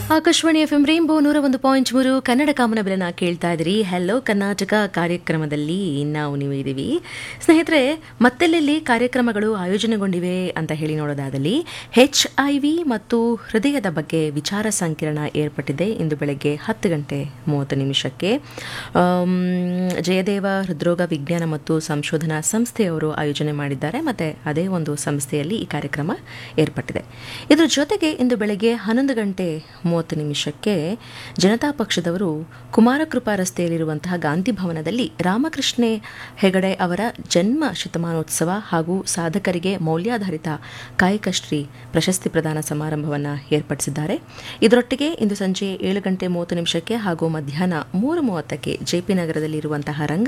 Akashvani F M rainbow ನೂರ ಒಂದು point ಮೂರು ಕನ್ನಡ ಕಾಮನಬಿಲನ ಕೇಳ್ತಾ ಇದ್ದೀರಿ ಹೆಲೋ ಕರ್ನಾಟಕ ಕಾರ್ಯಕ್ರಮದಲ್ಲಿ ನಾವು ನೀವು ಇದ್ದೀವಿ ಸ್ನೇಹಿತರೆ ಮತ್ತೆಲ್ಲೆಲ್ಲಿ ಕಾರ್ಯಕ್ರಮಗಳು ಆಯೋಜನೆಗೊಂಡಿವೆ ಅಂತ ಹೇಳಿ ನೋಡೋದಾದಲ್ಲಿ ಹೆಚ್ ಐ ವಿ ಮತ್ತು ಹೃದಯದ ಬಗ್ಗೆ ವಿಚಾರ ಸಂಕಿರಣ ಏರ್ಪಟ್ಟಿದೆ ಇಂದು ಬೆಳಗ್ಗೆ ಹತ್ತು ಗಂಟೆ ಮೂವತ್ತು ನಿಮಿಷಕ್ಕೆ ಆಮ್, ಜಯದೇವ ಹೃದ್ರೋಗ ವಿಜ್ಞಾನ ಮತ್ತು ಸಂಶೋಧನಾ ಸಂಸ್ಥೆಯವರು ಆಯೋಜನೆ ಮಾಡಿದ್ದಾರೆ ಮತ್ತು ಅದೇ ಒಂದು ಸಂಸ್ಥೆಯಲ್ಲಿ ಈ ಕಾರ್ಯಕ್ರಮ ಏರ್ಪಟ್ಟಿದೆ ಇದರ ಜೊತೆಗೆ ಇಂದು ಬೆಳಗ್ಗೆ ಹನ್ನೊಂದು ಗಂಟೆ ಮೂವತ್ತು ನಿಮಿಷಕ್ಕೆ ಜನತಾ ಪಕ್ಷದವರು ಕುಮಾರಕೃಪಾ ರಸ್ತೆಯಲ್ಲಿರುವಂತಹ ಗಾಂಧಿ ಭವನದಲ್ಲಿ ರಾಮಕೃಷ್ಣೆ ಹೆಗಡೆ ಅವರ ಜನ್ಮ ಶತಮಾನೋತ್ಸವ ಹಾಗೂ ಸಾಧಕರಿಗೆ ಮೌಲ್ಯಾಧಾರಿತ ಕಾಯಕಶ್ರೀ ಪ್ರಶಸ್ತಿ ಪ್ರದಾನ ಸಮಾರಂಭವನ್ನು ಏರ್ಪಡಿಸಿದ್ದಾರೆ ಇದರೊಟ್ಟಿಗೆ ಇಂದು ಸಂಜೆ ಏಳು ಗಂಟೆ ಮೂವತ್ತು ನಿಮಿಷಕ್ಕೆ ಹಾಗೂ ಮಧ್ಯಾಹ್ನ ಮೂರು ಮೂವತ್ತಕ್ಕೆ ಜೆಪಿ ನಗರದಲ್ಲಿರುವಂತಹ ರಂಗ